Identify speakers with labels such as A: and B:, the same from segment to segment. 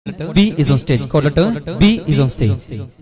A: B is on stage. Caller turn. B is on stage.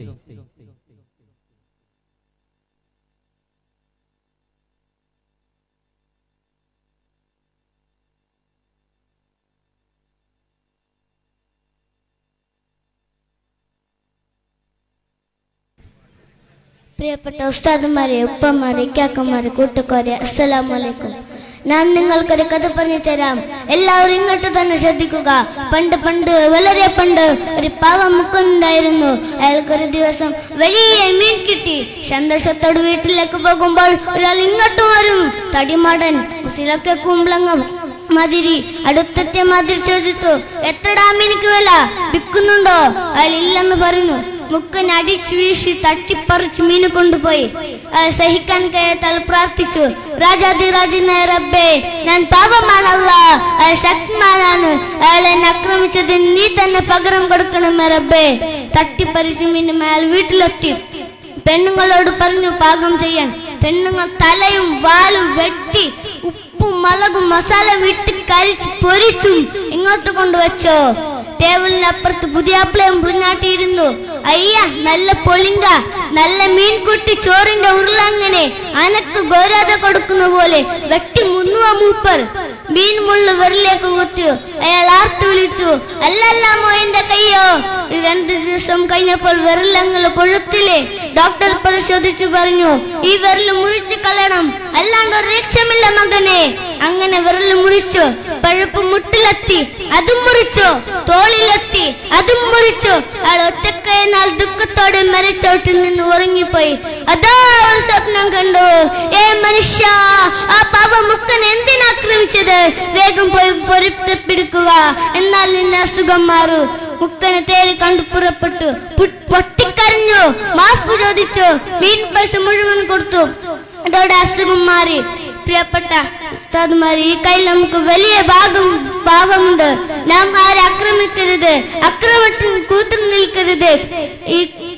B: പ്രിയപ്പെട്ട ഉസ്താദുമാരെ ഉപ്പമാരെ കാക്കമാരെ കൂട്ടുകാരെ അസ്സലാമു അലൈക്കും ഞാൻ നിങ്ങൾക്കൊരു കഥ പറഞ്ഞു തരാം എല്ലാവരും ഇങ്ങോട്ട് തന്നെ ശ്രദ്ധിക്കുക പണ്ട് പണ്ട് വളരെ പണ്ട് ഒരു പാവ മുക്കുണ്ടായിരുന്നു അയാൾക്കൊരു ദിവസം വലിയ മീൻ കിട്ടി സന്തോഷത്തോട് വീട്ടിലേക്ക് പോകുമ്പോൾ ഒരാൾ ഇങ്ങോട്ട് വരും തടിമാടൻ ഉസിലൊക്കെ കുമ്പളങ്ങ മതിരി അടുത്തെത്തിയ മതിരി ചോദിച്ചു എത്രടാ മീനിക്ക് വില വിൽക്കുന്നുണ്ടോ അയാൾ ഇല്ലെന്ന് പറഞ്ഞു മുക്കൻ അടിച്ചു വീശി തട്ടിപ്പറിച്ച് മീന് കൊണ്ടുപോയി അയാൾ സഹിക്കാൻ കഴിയാത്താൽ പ്രാർത്ഥിച്ചു രാജാതിരാജനായ റബ്ബേ ഞാൻ പാപമാണല്ല അയാൾ ശക്തിമാനാണ് അയാൾ എന്നെ ആക്രമിച്ചതിന് നീ തന്നെ പകരം കൊടുക്കണമേ റബ്ബേ തട്ടിപ്പറിച്ച് മീനും അയാൾ വീട്ടിലെത്തി പെണ്ണുങ്ങളോട് പറഞ്ഞു പാകം ചെയ്യാൻ പെണ്ണുങ്ങൾ തലയും വാലും വെട്ടി ഉപ്പും മുളകും മസാല വിട്ട് കരിച്ച് പൊരിച്ചും ഇങ്ങോട്ട് കൊണ്ടുവച്ചോ ടേബിളിനപ്പുറത്ത് പുതിയാപ്പിളയും പുന്നാട്ടിയിരുന്നു അയ്യ നല്ല പൊളിങ്ക നല്ല മീൻകുട്ടി ചോറിന്റെ ഉരുളങ്ങനെ അനക്ക് ഗോരാത കൊടുക്കുന്ന പോലെ വെട്ടി മുന്നുവ മൂപ്പർ മീൻ മുള്ളു വിരലേക്ക് കുത്തി അയാൾ ആർത്തു വിളിച്ചു അല്ലല്ലാമോ എന്റെ കയ്യോ ഇത് രണ്ട് ദിവസം കഴിഞ്ഞപ്പോൾ വിരലങ്ങൾ പൊഴുത്തില്ലേ ഡോക്ടർ പരിശോധിച്ചു പറഞ്ഞു ഈ വിരൽ മുറിച്ചു കളയണം അല്ലാണ്ട് ഒരു രക്ഷമില്ല മകനെ അങ്ങനെ വിരൽ മുറിച്ചു പഴുപ്പ് മുട്ടിലെത്തി അതും മുറിച്ചു തോളിലെത്തി അതും മുറിച്ചു അയാൾ ഒറ്റക്കൈനാൽ ദുഃഖത്തോടെ മരച്ചോട്ടിൽ നിന്ന് ഉറങ്ങിപ്പോയി അതാ ഒരു സ്വപ്നം കണ്ടു ഏ മനുഷ്യ ആ പാപ മുക്കൻ എന്തിനാക്രമിച്ചത് വേഗം പോയി പൊരുത്തപ്പിടിക്കുക എന്നാൽ നിന്റെ അസുഖം മാറൂ മുക്കനെ തേടി കണ്ടു പുറപ്പെട്ടു പു- പൊട്ടിക്കരഞ്ഞു മാഫ് ചോദിച്ചു മീൻ പൈസ മുഴുവൻ കൊടുത്തു അതോടെ അസുഖം മാറി പ്രിയപ്പെട്ട ഉസ്താദുമാർ ഈ കയ്യിൽ നമുക്ക് വലിയ ഭാഗം പാപമുണ്ട് നാം ആരെ ആക്രമിക്കരുത് അക്രമത്തിന് കൂത്തു നിൽക്കരുത് ഈ